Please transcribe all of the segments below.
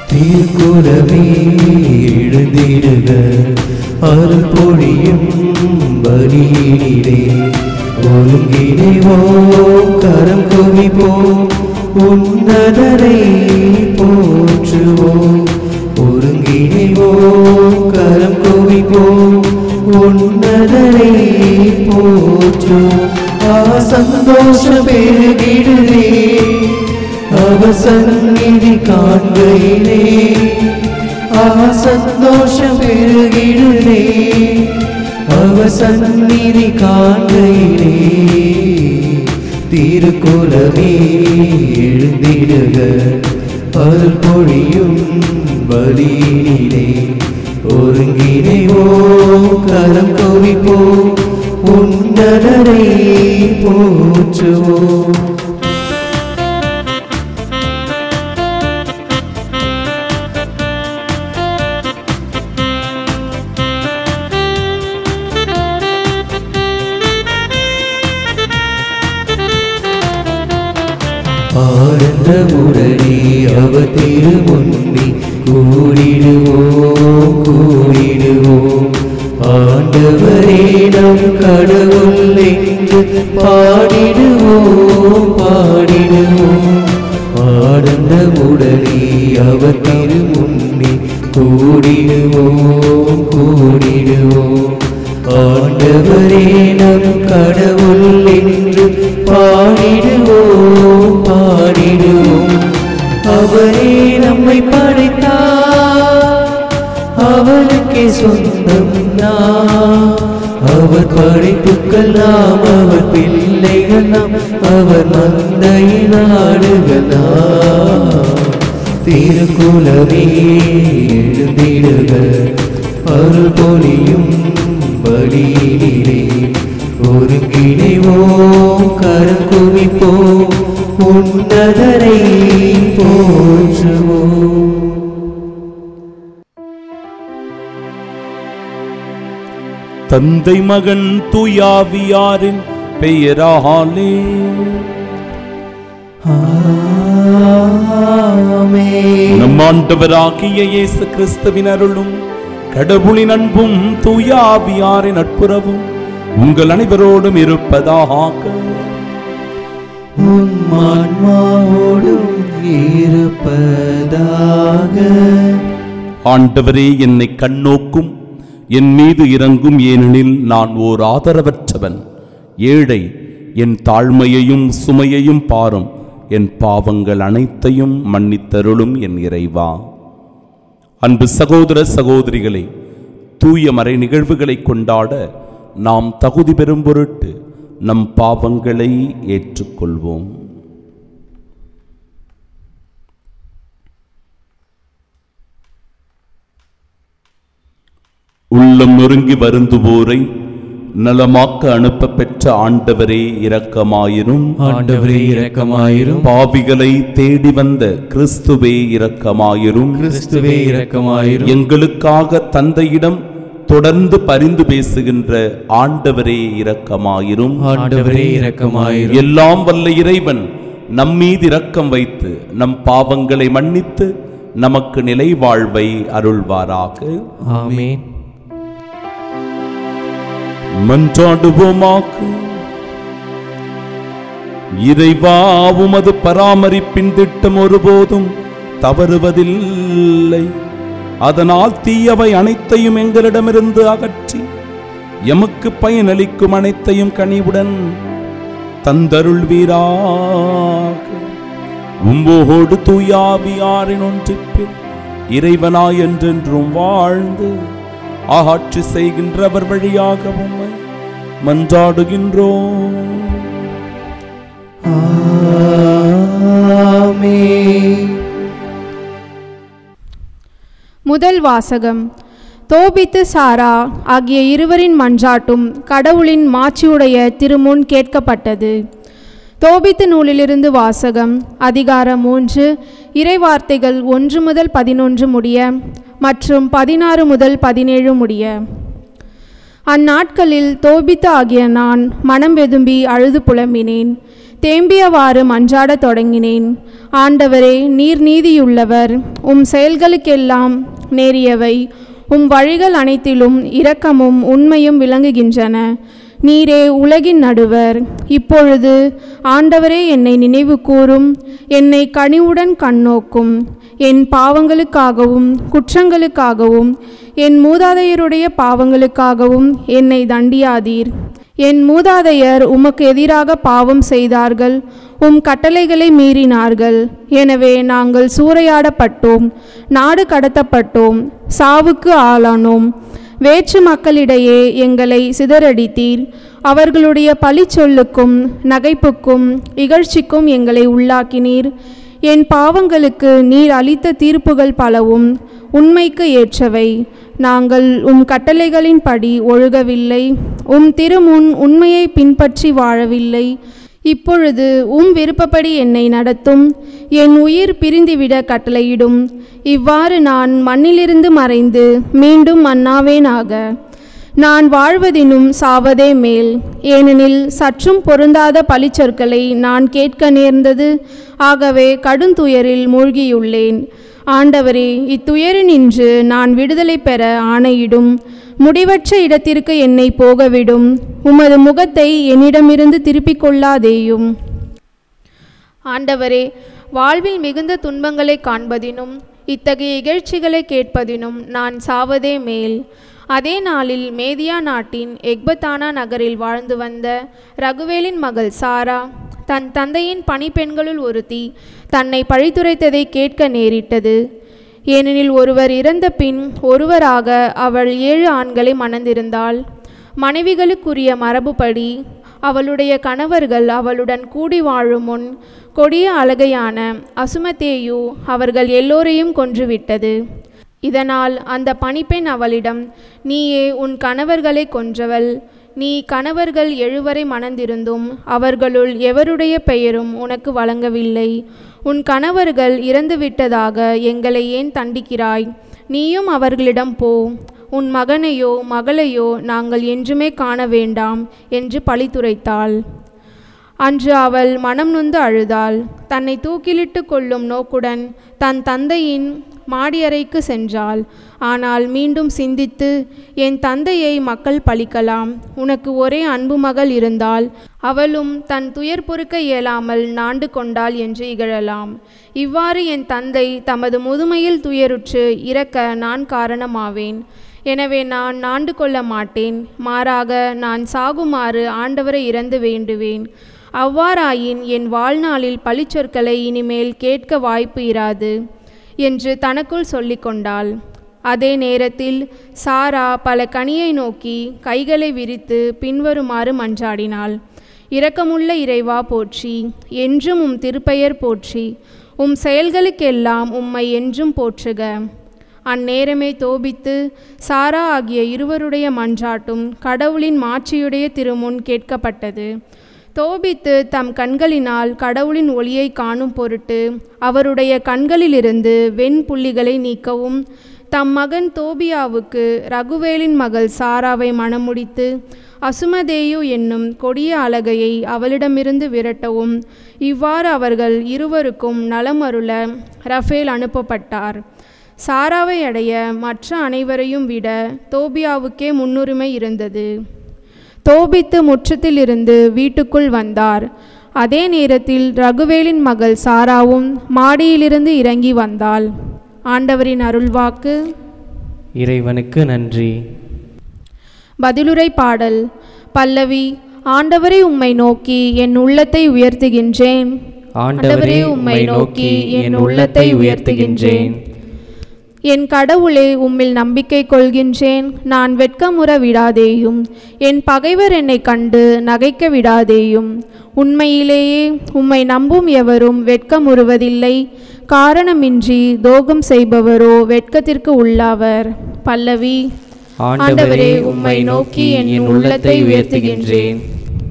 தீர்க்குலமே எழுந்திடுக அருள் பொழியும் பலியினிலே ஒருங்கிணைவோம் கரம் குவிப்போம் உன்னதரை போற்றுவோம் ஒருங்கிணைவோம் கரம் குவிப்போம் உன்னதரை போற்றுவோம் ஆ சந்தோஷம் பெருகிடுதே அவ சந்நிதி காண்கையிலே ஆ சந்தோஷம் பெருகிடுதே அவ சந்நிதி காண்கையிலே திருக்குலமே எழுந்திடுக அருள் பொழியும் பலியினிலே ஒருங்கிணைவோ கரம் குவிப்போ உன்னதரை போற்றுவோம் ஆனந்த முரணி அவ திருமுன்னி கூடிடுவோம் கூடிடுவோம் ஆண்டவரே நம் கடவுள் என்று பாடிடுவோம் பாடிடுவோம் ஆனந்த முரணி அவ திருமுன்னி கூடிடுவோம் கூடிடுவோம் ஆண்டவரே நம் கடவுள் என்று பாடிடுவோம் பாடிடுவோம் அவரே நம்மை படைத்தார் அவருக்கே சொந்தம் நாம் அவர் படைப்புக்கள் நாம் அவர் பிள்ளைகள் நாம் அவர் மந்தையின் ஆடுகள் நாம் திருக்குலமே எழுந்திடுக அருள் பொழியும் பலியினிலே ஒருங்கிணைவோம் கரம் குவிப்போம் உன்னதரை போற்றுவோம் தந்தை மகன் துயாவியாரின் பெயராலே ஆமென். நம் ஆண்டவராகிய இயேசு கிறிஸ்துவின் அருளும் கடவுளின் அன்பும் துயாவியாரின் நட்புறவும் உங்கள் அனைவரோடும் இருப்பதாக உம் ஆன்மாவோடும் இருப்பதாக ஆண்டவரே என்னை கண்ணோக்கும் என் மீது இறங்கும் ஏனெனில் நான் ஓர் ஆதரவற்றவன் ஏழை என் தாழ்மையையும் சுமையையும் பாரும் என் பாவங்கள் அனைத்தையும் மன்னித்தருளும் என் இறைவா அன்பு சகோதர சகோதரிகளே தூய மறை நிகழ்வுகளை கொண்டாட நாம் தகுதி பெறும் பொருட்டு நம் பாவங்களை ஏற்றுக்கொள்வோம் உள்ளம் நொறுங்கி வருந்துவோரை நலமாக்க அனுப்ப பெற்ற ஆண்டவரே இரக்கமாயிரும் ஆண்டவரே இரக்கமாயிரும் பாவிகளை தேடி வந்த கிறிஸ்துவே இரக்கமாயிரும் கிறிஸ்துவே இரக்கமாயிரும் எங்களுக்காக தந்தையிடம் தொடர்ந்து பரிந்து பேசுகின்ற ஆண்டவரே இரக்கமாயிரும் ஆண்டவரே இரக்கமாயிரும் எல்லாம் வல்ல இறைவன் நம்மீது இரக்கம் வைத்து நம் பாவங்களை மன்னித்து நமக்கு நிலை வாழ்வை அருள்வாராக ஆமென் மன்றாடுவோமாக இறைவா உமது பராமரிப்பின் திட்டம் ஒருபோதும் தவறுவதில்லை அதனால் தீயவை அனைத்தையும் எங்களிடமிருந்து அகற்றி எமக்கு பயனளிக்கும் அனைத்தையும் கனிவுடன் தந்தருள்வீராக உம்போடு தூயாவியாரின் ஒன்றிப்பில் இறைவனாய் என்றென்றும் வாழ்ந்து ஆட்சி செய்கின்றவர் வழியாக உம்மை மன்றாடுகின்றோம் ஆமென் முதல் வாசகம் தோபித்து சாரா ஆகிய இருவரின் மன்றாட்டும் கடவுளின் மாட்சியுடைய திருமுன் கேட்கப்பட்டது தோபித்து நூலிலிருந்து வாசகம் அதிகாரம் மூன்று இறைவார்த்தைகள் ஒன்று முதல் பதினொன்று முடிய மற்றும் பதினாறு முதல் பதினேழு முடிய அந்நாட்களில் தோபித்து ஆகிய நான் மனம் வெதும்பி அழுது புலம்பினேன் தேம்பியவாறு மன்றாடத் தொடங்கினேன் ஆண்டவரே நீர் நீதியுள்ளவர் உம் செயல்களுக்கெல்லாம் நேரியவை உம் வழிகள் அனைத்திலும் இரக்கமும் உண்மையும் விளங்குகின்றன நீரே உலகின் நடுவர் இப்பொழுது ஆண்டவரே என்னை நினைவு கூரும் என்னை கனிவுடன் கண்ணோக்கும் என் பாவங்களுக்காகவும் குற்றங்களுக்காகவும் என் மூதாதையருடைய பாவங்களுக்காகவும் என்னை தண்டியாதீர் என் மூதாதையர் உமக்கு எதிராக பாவம் செய்தார்கள் உம் கட்டளைகளை மீறினார்கள் எனவே நாங்கள் சூறையாடப்பட்டோம் நாடு கடத்தப்பட்டோம் சாவுக்கு ஆளானோம் வேற்று மக்களிடையே எங்களை சிதறடித்தீர் அவர்களுடைய பழிச்சொல்லுக்கும் நகைப்புக்கும் இகழ்ச்சிக்கும் எங்களை உள்ளாக்கினீர் என் பாவங்களுக்கு நீர் அளித்த தீர்ப்புகள் பலவும் உண்மைக்கு ஏற்றவை நாங்கள் உம் கட்டளைகளின்படி ஒழுகவில்லை உம் திருமுன் உண்மையை பின்பற்றி வாழவில்லை இப்பொழுது உம் விருப்பப்படி என்னை நடத்தும் என் உயிர் பிரிந்துவிட கட்டளையிடும் இவ்வாறு நான் மண்ணிலிருந்து மறைந்து மீண்டும் மன்னாவேனாக நான் வாழ்வதினும் சாவதே மேல் ஏனெனில் சற்றும் பொருந்தாத பழிச்சொற்களை நான் கேட்க நேர்ந்தது ஆகவே கடுந்துயரில் மூழ்கியுள்ளேன் ஆண்டவரே இத்துயரினின்று நான் விடுதலை பெற ஆணையிடும் முடிவற்ற இடத்திற்கு என்னை போகவிடும் உமது முகத்தை என்னிடமிருந்து திருப்பிக் கொள்ளாதேயும் ஆண்டவரே வாழ்வில் மிகுந்த துன்பங்களை காண்பதினும் இத்தகைய இகழ்ச்சிகளை கேட்பதினும் நான் சாவதே மேல் அதே நாளில் மேதியா நாட்டின் எக்பத்தானா நகரில் வாழ்ந்து வந்த ரகுவேலின் மகள் சாரா தன் தந்தையின் பணிப்பெண்களுள் ஒருத்தி தன்னை பழித்துரைத்ததை கேட்க நேரிட்டது ஏனெனில் ஒருவர் இறந்த பின் ஒருவராக அவள் ஏழு ஆண்களை மணந்திருந்தாள் மனைவிகளுக்குரிய மரபுப்படி அவளுடைய கணவர்கள் அவளுடன் கூடி வாழும் முன் கொடிய அழகையான அசுமதேயு அவர்கள் எல்லோரையும் கொன்றுவிட்டது இதனால் அந்த பணிப்பெண் அவளிடம் நீயே உன் கணவர்களை கொன்றவள் நீ கணவர்கள் எழுவரை மணந்திருந்தும் அவர்களுள் எவருடைய பெயரும் உனக்கு வழங்கவில்லை உன் கணவர்கள் இறந்துவிட்டதாக எங்களை ஏன் தண்டிக்கிறாய் நீயும் அவர்களிடம் போ உன் மகனையோ மகளையோ நாங்கள் என்றுமே காண வேண்டாம் என்று பழித்துரைத்தாள் அன்று அவள் மனம் நொந்து அழுதாள் தன்னை தூக்கிலிட்டு கொள்ளும் நோக்குடன் தன் தந்தையின் மாடியறைக்கு சென்றாள் ஆனால் மீண்டும் சிந்தித்து என் தந்தையை மக்கள் பழிக்கலாம் உனக்கு ஒரே அன்பு மகள் இருந்தால் அவளும் தன் துயர் பொறுக்க இயலாமல் நாண்டு கொண்டாள் என்று இகழலாம் இவ்வாறு என் தந்தை தமது முதுமையில் துயருற்று இறக்க நான் காரணமாவேன் எனவே நான் நாண்டு கொள்ள மாட்டேன் மாறாக நான் சாகுமாறு ஆண்டவரை இறந்து வேண்டுவேன் அவ்வாறாயின் என் வாழ்நாளில் பழிச்சொற்களை இனிமேல் கேட்க வாய்ப்பு இராது என்று தனக்குள் சொல்லிக்கொண்டாள் அதே நேரத்தில் சாரா பல கனியை நோக்கி கைகளை விரித்து பின்வருமாறு மன்றாடினாள் இரக்கமுள்ள இறைவா போற்றி என்றும் உம் திருப்பெயர் போற்றி உம் செயல்களுக்கெல்லாம் உம்மை என்றும் போற்றுக அந்நேரமே தோபித்து சாரா ஆகிய இருவருடைய மன்றாட்டும் கடவுளின் மாட்சியுடைய திருமுன் கேட்கப்பட்டது தோபித்து தம் கண்களினால் கடவுளின் ஒளியை காணும் பொருட்டு அவருடைய கண்களிலிருந்து வெண் புள்ளிகளை நீக்கவும் தம் மகன் தோபியாவுக்கு ரகுவேலின் மகள் சாராவை மணமுடித்து அசுமதேயு என்னும் கொடிய அழகையை அவளிடமிருந்து விரட்டவும் இவ்வாறு அவர்கள் இருவருக்கும் நலமருள ரஃபேல் அனுப்பப்பட்டார் சாராவை அடைய மற்ற அனைவரையும் விட தோபியாவுக்கே முன்னுரிமை இருந்தது தோபித்து முற்றத்திலிருந்து வீட்டுக்குள் வந்தார் அதே நேரத்தில் ரகுவேலின் மகள் சாராவும் மாடியிலிருந்து இறங்கி வந்தாள் ஆண்டவரின் அருள்வாக்கு இறைவனுக்கு நன்றி பதிலுரை பாடல் பல்லவி ஆண்டவரே உம்மை நோக்கி என் உள்ளத்தை உயர்த்துகின்றேன் ஆண்டவரே உம்மை நோக்கி என் உள்ளத்தை உயர்த்துகின்றேன் என் கடவுளே உம்மில் நம்பிக்கை கொள்கின்றேன் நான் வெட்கமுற விடாதேயும் என் பகைவர் என்னை கண்டு நகைக்க விடாதேயும் உண்மையிலேயே உம்மை நம்பும் எவரும் வெட்கமுறுவதில்லை காரணமின்றி தோகம் செய்பவரோ வெட்கத்திற்கு உள்ளாவர் பல்லவி ஆண்டவரே உம்மை நோக்கி என் உள்ளத்தை உயர்த்துகின்றேன்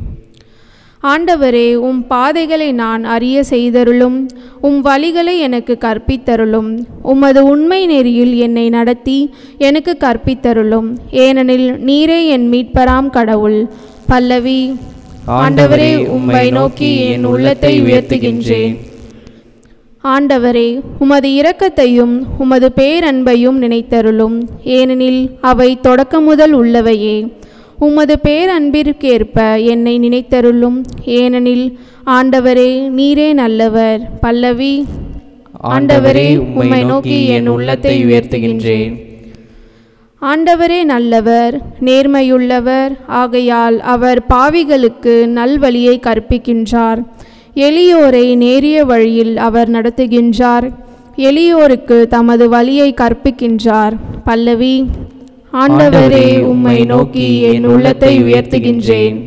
ஆண்டவரே உம் பாதைகளை நான் அறிய செய்தருளும் உம் வழிகளை எனக்கு கற்பித்தருளும் உமது உண்மை நெறியில் என்னை நடத்தி எனக்கு கற்பித்தருளும் ஏனெனில் நீரே என் மீட்பராம் கடவுள் பல்லவி ஆண்டவரே உம்மை நோக்கி என் உள்ளத்தை உயர்த்துகின்றேன் ஆண்டவரே உமது இரக்கத்தையும் உமது பேரன்பையும் நினைத்தருளும் ஏனெனில் அவை தொடக்க முதல் உள்ளவையே உமது பேரன்பிற்கேற்ப என்னை நினைத்தருளும் ஏனெனில் ஆண்டவரே நீரே நல்லவர் பல்லவி ஆண்டவரே உம்மை நோக்கி என் உள்ளத்தை உயர்த்துகின்றேன் ஆண்டவரே நல்லவர் நேர்மையுள்ளவர் ஆகையால் அவர் பாவிகளுக்கு நல்வழியை கற்பிக்கின்றார் எளியோரை நேரிய வழியில் அவர் நடத்துகின்றார் எளியோருக்கு தமது வழியை கற்பிக்கின்றார் பல்லவி ஆண்டவரே உம்மை நோக்கி என் உள்ளத்தை உயர்த்துகின்றேன்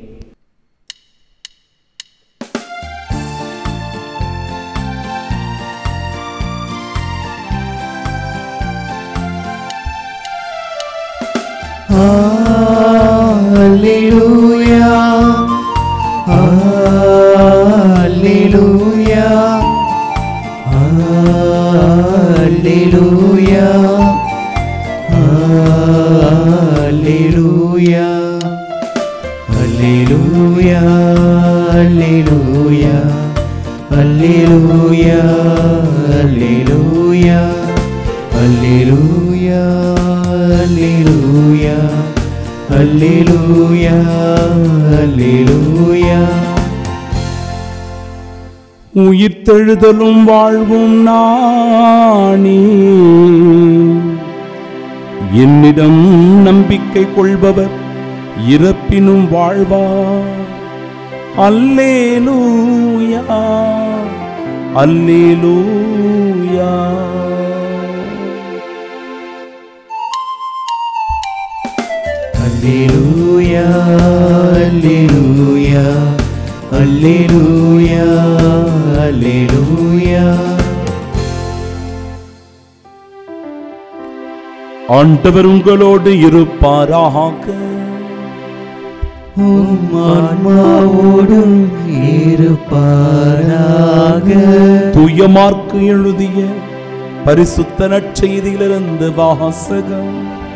Alleluia. Alleluia. Alleluia. Alleluia. Alleluia. Alleluia. Alleluia. Alleluia. Alleluia. Alleluia. Alleluia. Alleluia. உயிர்த்தெழுதலும் வாழ்வும் நானே என்னிடம் நம்பிக்கை கொள்பவர் இறப்பினும் வாழ்வார் அல்லேலூயா அல்லேலூயா Alleluia, Alleluia, Alleluia, Alleluia. ஆண்டவர் உங்களோடு இருப்பாராக உம் ஆன்மாவோடும் இருப்பாராக தூய மார்க்கு எழுதிய பரிசுத்த நற்செய்தியிலிருந்து வாசகம்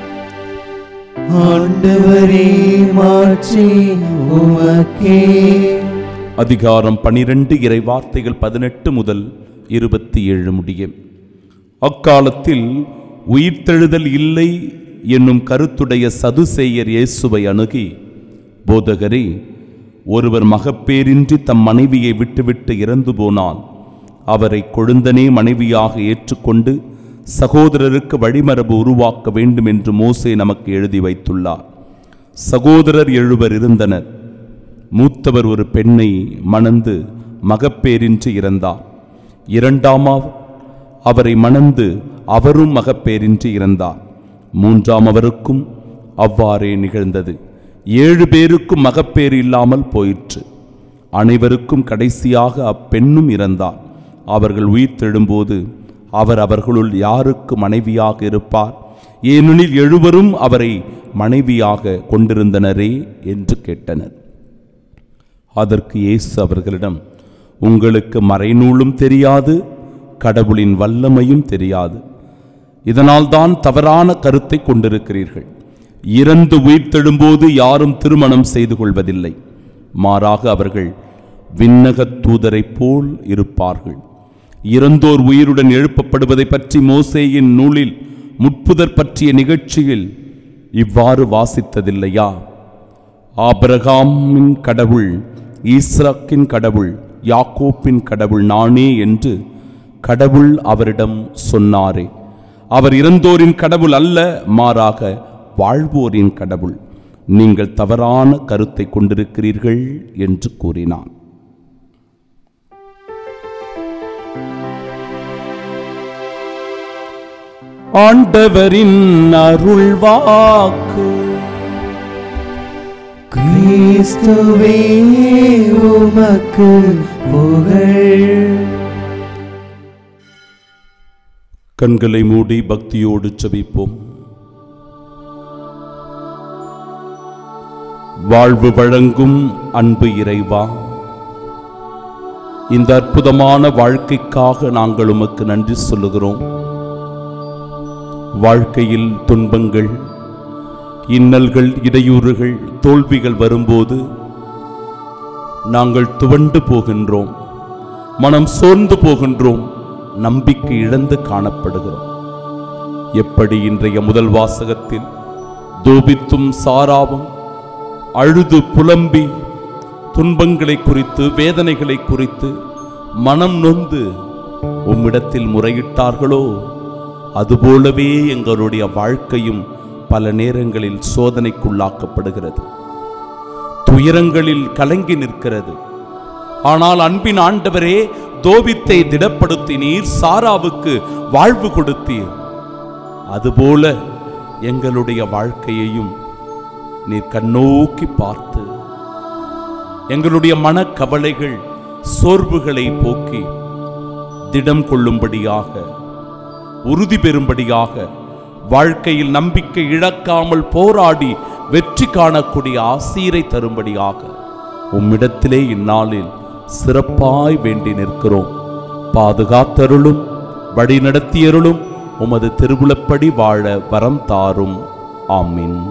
ஆண்டவரே மாற்றி உமக்கே அதிகாரம் பனிரெண்டு இறை வார்த்தைகள் பதினெட்டு முதல் இருபத்தி ஏழு முடியும் அக்காலத்தில் உயிர்த்தெழுதல் இல்லை என்னும் கருத்துடைய சதுசேயர் இயேசுவை அணுகி போதகரே ஒருவர் மகப்பேரின்றி தம் மனைவியை விட்டுவிட்டு இறந்து போனால் அவரை கொழுந்தனே மனைவியாக ஏற்றுக்கொண்டு சகோதரருக்கு வழிமரபு உருவாக்க வேண்டும் என்று மோசே நமக்கு எழுதி வைத்துள்ளார் சகோதரர் எழுவர் இருந்தனர் மூத்தவர் ஒரு பெண்ணை மணந்து மகப்பேரின்றி இறந்தார் இரண்டாமார் அவரை மணந்து அவரும் மகப்பேரின்றி இறந்தார் மூன்றாம் அவருக்கும் அவ்வாறே நிகழ்ந்தது ஏழு பேருக்கும் மகப்பேறு இல்லாமல் போயிற்று அனைவருக்கும் கடைசியாக அப்பெண்ணும் இறந்தார் அவர்கள் உயிர்த்தெழும்போது அவர் அவர்களுள் யாருக்கு மனைவியாக இருப்பார் ஏனெனில் எழுவரும் அவரை மனைவியாக கொண்டிருந்தனரே என்று கேட்டனர் அதற்கு இயேசு அவர்களிடம் உங்களுக்கு மறைநூலும் தெரியாது கடவுளின் வல்லமையும் தெரியாது இதனால்தான் தவறான கருத்தை கொண்டிருக்கிறீர்கள் இறந்து உயிர்த்தெழும்போது யாரும் திருமணம் செய்து கொள்வதில்லை மாறாக அவர்கள் விண்ணகத் தூதரைப் போல் இருப்பார்கள் இறந்தோர் உயிருடன் எழுப்பப்படுவதை பற்றி மோசேயின் நூலில் முட்புதர் பற்றிய நிகழ்ச்சியில் இவ்வாறு வாசித்ததில்லையா ஆபிரகாமின் கடவுள் ஈஸ்ராக்கின் கடவுள் யாக்கோப்பின் கடவுள் நானே என்று கடவுள் அவரிடம் சொன்னாரே அவர் இறந்தோரின் கடவுள் அல்ல மாறாக வாழ்வோரின் கடவுள் நீங்கள் தவறான கருத்தை கொண்டிருக்கிறீர்கள் என்று கூறினான் ஆண்டவரின் அருள்வாக்கு கிறிஸ்துவே உமக்கு புகழ் கண்களை மூடி பக்தியோடு ஜெபிப்போம் வாழ்வு வழங்கும் அன்பு இறைவா இந்த அற்புதமான வாழ்க்கைக்காக நாங்கள் உமக்கு நன்றி சொல்லுகிறோம் வாழ்க்கையில் துன்பங்கள் இன்னல்கள் இடையூறுகள் தோல்விகள் வரும்போது நாங்கள் துவண்டு போகின்றோம் மனம் சோர்ந்து போகின்றோம் நம்பிக்கை இழந்து காணப்படுகிறோம் எப்படி இன்றைய முதல் வாசகத்தில் தூபித்தும் சாராவும் அழுது புலம்பி துன்பங்களை குறித்து வேதனைகளை குறித்து மனம் நொந்து உம்மிடத்தில் முறையிட்டார்களோ அதுபோலவே எங்களுடைய வாழ்க்கையும் பல நேரங்களில் சோதனைக்குள்ளாக்கப்படுகிறது துயரங்களில் கலங்கி நிற்கிறது ஆனால் அன்பின் ஆண்டவரே தோபித்தை திடப்படுத்தினீர் சாராவுக்கு வாழ்வு கொடுத்தீர் அதுபோல எங்களுடைய வாழ்க்கையையும் நீர் கண்ணோக்கி பார்த்து எங்களுடைய மனக்கவலைகள் சோர்வுகளை போக்கி திடம் கொள்ளும்படியாக உறுதி பெறும்படியாக வாழ்க்கையில் நம்பிக்கை இழக்காமல் போராடி வெற்றி காணக்கூடிய ஆசீரை தரும்படியாக உம்மிடத்திலே இந்நாளில் சிறப்பாய் வேண்டி நிற்கிறோம் பாதுகாத்தருளும் வழி நடத்தியருளும் உமது திருவுளப்படி வாழ வரம் தாரும் ஆமீன்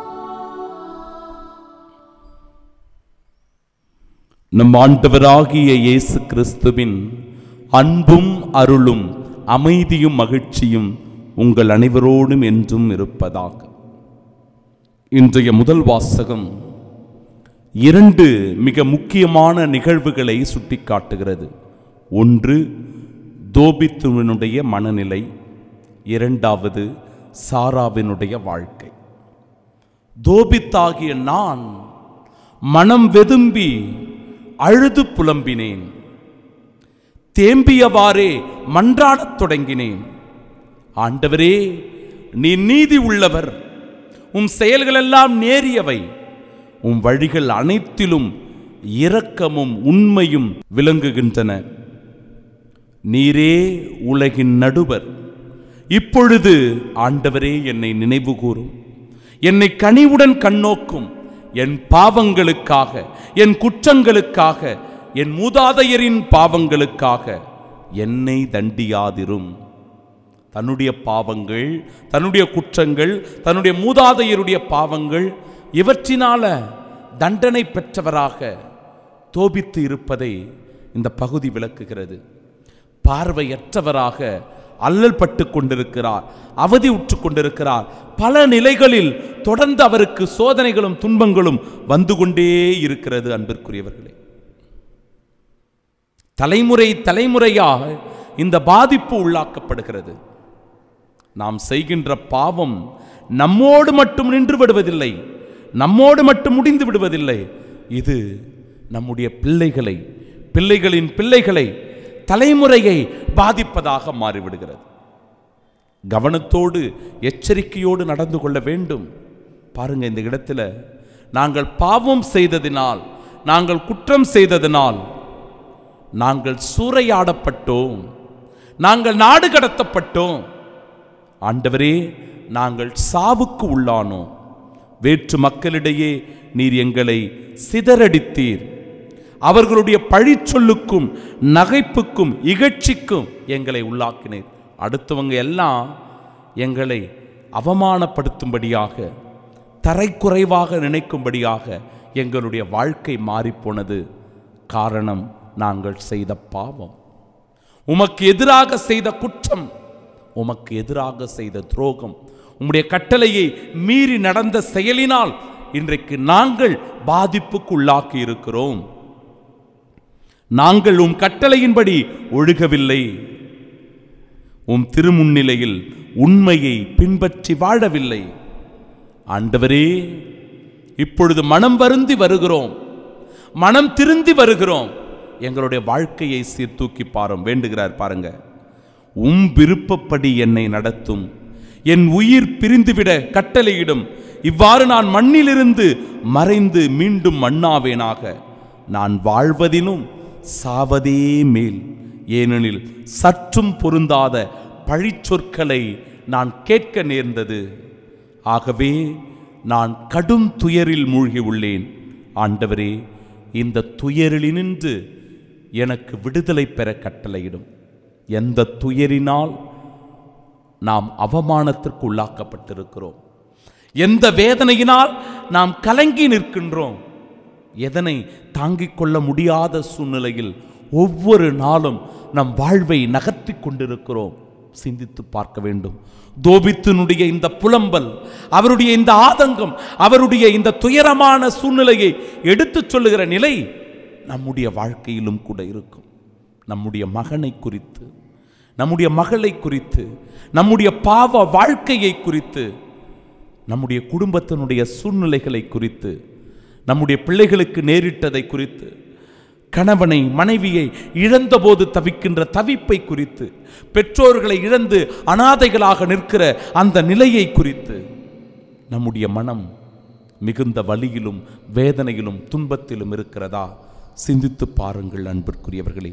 நம் ஆண்டவராகிய இயேசு கிறிஸ்துவின் அன்பும் அருளும் அமைதியும் மகிழ்ச்சியும் உங்கள் அனைவரோடும் என்றும் இருப்பதாக இன்றைய முதல் வாசகம் இரண்டு மிக முக்கியமான நிகழ்வுகளை சுட்டிக்காட்டுகிறது ஒன்று தோபித்துவனுடைய மனநிலை இரண்டாவது சாராவினுடைய வாழ்க்கை தோபித்தாகிய நான் மனம் வெதும்பி அழுது புலம்பினேன் தேம்பியவாறே மன்றாடத் தொடங்கினேன் ஆண்டவரே நீ நீதி உள்ளவர் உம் செயல்களெல்லாம் நேரியவை உம் வழிகள் அனைத்திலும் இரக்கமும் உண்மையும் விளங்குகின்றன நீரே உலகின் நடுவர் இப்பொழுது ஆண்டவரே என்னை நினைவு கூறும் என்னை கனிவுடன் கண்ணோக்கும் என் பாவங்களுக்காக என் குற்றங்களுக்காக என் மூதாதையரின் பாவங்களுக்காக என்னை தண்டியாதிரும் தன்னுடைய பாவங்கள் தன்னுடைய குற்றங்கள் தன்னுடைய மூதாதையருடைய பாவங்கள் இவற்றினால தண்டனை பெற்றவராக தோபித்து இருப்பதை இந்த பகுதி விளக்குகிறது பார்வையற்றவராக அல்லல் பட்டு கொண்டிருக்கிறார் அவதி உற்று கொண்டிருக்கிறார் பல நிலைகளில் தொடர்ந்து அவருக்கு சோதனைகளும் துன்பங்களும் வந்து கொண்டே இருக்கிறது அன்பிற்குரியவர்களே தலைமுறை தலைமுறையாக இந்த பாதிப்பு உள்ளாக்கப்படுகிறது நாம் செய்கின்ற பாவம் நம்மோடு மட்டும் நின்று விடுவதில்லை நம்மோடு மட்டும் முடிந்து விடுவதில்லை இது நம்முடைய பிள்ளைகளை பிள்ளைகளின் பிள்ளைகளை தலைமுறையை பாதிப்பதாக மாறிவிடுகிறது கவனத்தோடு எச்சரிக்கையோடு நடந்து கொள்ள வேண்டும் பாருங்க இந்த இடத்துல நாங்கள் பாவம் செய்ததினால் நாங்கள் குற்றம் செய்ததினால் நாங்கள் சூறையாடப்பட்டோம் நாங்கள் நாடு கடத்தப்பட்டோம் ஆண்டவரே நாங்கள் சாவுக்கு உள்ளானோம் வேற்று மக்களிடையே நீர் எங்களை சிதறடித்தீர் அவர்களுடைய பழிச்சொல்லுக்கும் நகைப்புக்கும் இகழ்ச்சிக்கும் எங்களை உள்ளாக்கினீர் அடுத்தவங்க எல்லாம் எங்களை அவமானப்படுத்தும்படியாக தரைக்குறைவாக நினைக்கும்படியாக எங்களுடைய வாழ்க்கை மாறிப்போனது காரணம் நாங்கள் செய்த பாவம் உமக்கு எதிராக செய்த குற்றம் உமக்கு எதிராக செய்த துரோகம் உம்முடைய கட்டளையை மீறி நடந்த செயலினால் இன்றைக்கு நாங்கள் பாதிப்புக்கு உள்ளாக்கி இருக்கிறோம் நாங்கள் உம் கட்டளையின்படி ஒழுகவில்லை உம் திருமுன்னிலையில் உண்மையை பின்பற்றி வாழவில்லை ஆண்டவரே இப்பொழுது மனம் வருந்தி வருகிறோம் மனம் திருந்தி வருகிறோம் எங்களுடைய வாழ்க்கையை சீர்தூக்கி பாரும் வேண்டுகிறார் பாருங்க உம் விருப்பப்படி என்னை நடத்தும் என் உயிர் பிரிந்துவிட கட்டளையிடும் இவ்வாறு நான் மண்ணிலிருந்து மறைந்து மீண்டும் மண்ணாவேனாக நான் வாழ்வதினும் சாவதே மேல் ஏனெனில் சற்றும் பொருந்தாத பழிச்சொற்களை நான் கேட்க நேர்ந்தது ஆகவே நான் கடும் துயரில் மூழ்கி உள்ளேன் ஆண்டவரே இந்த துயரிலினின்று எனக்கு விடுதலை பெற கட்டளையிடும் எந்த துயரினால் நாம் அவமானத்திற்கு உள்ளாக்கப்பட்டிருக்கிறோம் எந்த வேதனையினால் நாம் கலங்கி நிற்கின்றோம் எதனை தாங்கிக் கொள்ள முடியாத சூழ்நிலையில் ஒவ்வொரு நாளும் நம் வாழ்வை நகர்த்தி கொண்டிருக்கிறோம் சிந்தித்து பார்க்க வேண்டும் தோபித்தினுடைய இந்த புலம்பல் அவருடைய இந்த ஆதங்கம் அவருடைய இந்த துயரமான சூழ்நிலையை எடுத்துச் சொல்லுகிற நிலை நம்முடைய வாழ்க்கையிலும் கூட இருக்கும் நம்முடைய மகனை குறித்து நம்முடைய மகளை குறித்து நம்முடைய பாவ வாழ்க்கையை குறித்து நம்முடைய குடும்பத்தினுடைய சூழ்நிலைகளை குறித்து நம்முடைய பிள்ளைகளுக்கு நேரிட்டதை குறித்து கணவனை மனைவியை இழந்தபோது தவிக்கின்ற தவிப்பை குறித்து பெற்றோர்களை இழந்து அனாதைகளாக நிற்கிற அந்த நிலையை குறித்து நம்முடைய மனம் மிகுந்த வலியிலும் வேதனையிலும் துன்பத்திலும் இருக்கிறதா சிந்தித்து பாருங்கள் அன்பிற்குரியவர்களே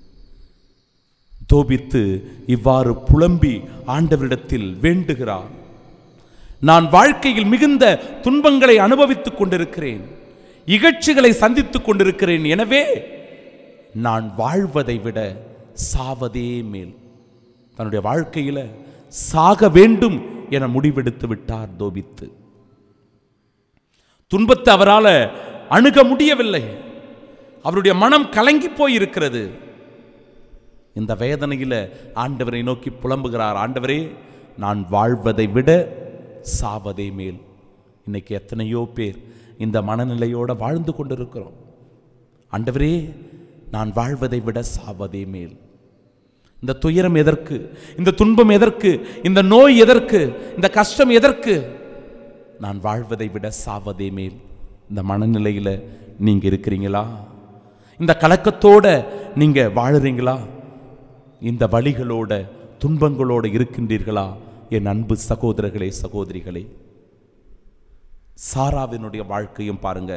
தோபித்து இவ்வாறு புலம்பி ஆண்டவரிடத்தில் வேண்டுகிறார் நான் வாழ்க்கையில் மிகுந்த துன்பங்களை அனுபவித்துக் கொண்டிருக்கிறேன் இகழ்ச்சிகளை சந்தித்துக் கொண்டிருக்கிறேன் எனவே நான் வாழ்வதை விட சாவதே மேல் தன்னுடைய வாழ்க்கையில சாக வேண்டும் என முடிவெடுத்து விட்டார் தோபித்து துன்பத்தை அவரால் அணுக முடியவில்லை அவருடைய மனம் கலங்கி போய் இருக்கிறது இந்த வேதனையில ஆண்டவரை நோக்கி புலம்புகிறார் ஆண்டவரே நான் வாழ்வதை விட சாவதே மேல் இன்னைக்கு எத்தனையோ பேர் இந்த மனநிலையோட வாழ்ந்து கொண்டிருக்கிறோம் ஆண்டவரே நான் வாழ்வதை விட சாவதே மேல் இந்த துயரம் எதற்கு இந்த துன்பம் எதற்கு இந்த நோய் எதற்கு இந்த கஷ்டம் எதற்கு நான் வாழ்வதை விட சாவதே மேல் இந்த மனநிலையில நீங்க இருக்கிறீங்களா இந்த கலக்கத்தோட நீங்க வாழுறீங்களா இந்த வழிகளோட துன்பங்களோட இருக்கின்றீர்களா என் அன்பு சகோதரர்களே சகோதரிகளே சாராவினுடைய வாழ்க்கையும் பாருங்க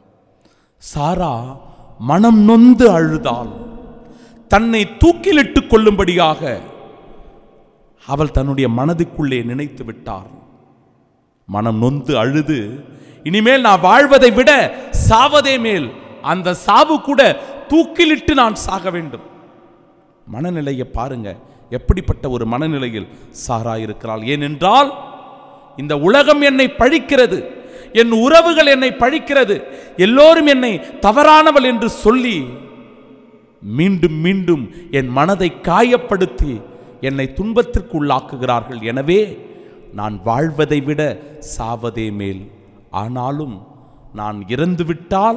சாரா மனம் நொந்து அழுதாள் தன்னை தூக்கிலிட்டுக் கொள்ளும்படியாக அவள் தன்னுடைய மனதுக்குள்ளே நினைத்து விட்டார் மனம் நொந்து அழுது இனிமேல் நான் வாழ்வதை விட சாவதே மேல் அந்த சாவு கூட தூக்கிலிட்டு நான் சாக வேண்டும் மனநிலையை பாருங்க எப்படிப்பட்ட ஒரு மனநிலையில் சாரா இருக்கிறாள் ஏனென்றால் இந்த உலகம் என்னை பழிக்கிறது என் உறவுகள் என்னை பழிக்கிறது எல்லோரும் என்னை தவறானவள் என்று சொல்லி மீண்டும் மீண்டும் என் மனதை காயப்படுத்தி என்னை துன்பத்திற்கு உள்ளாக்குகிறார்கள் எனவே நான் வாழ்வதை விட சாவதே மேல் ஆனாலும் நான் இறந்துவிட்டால்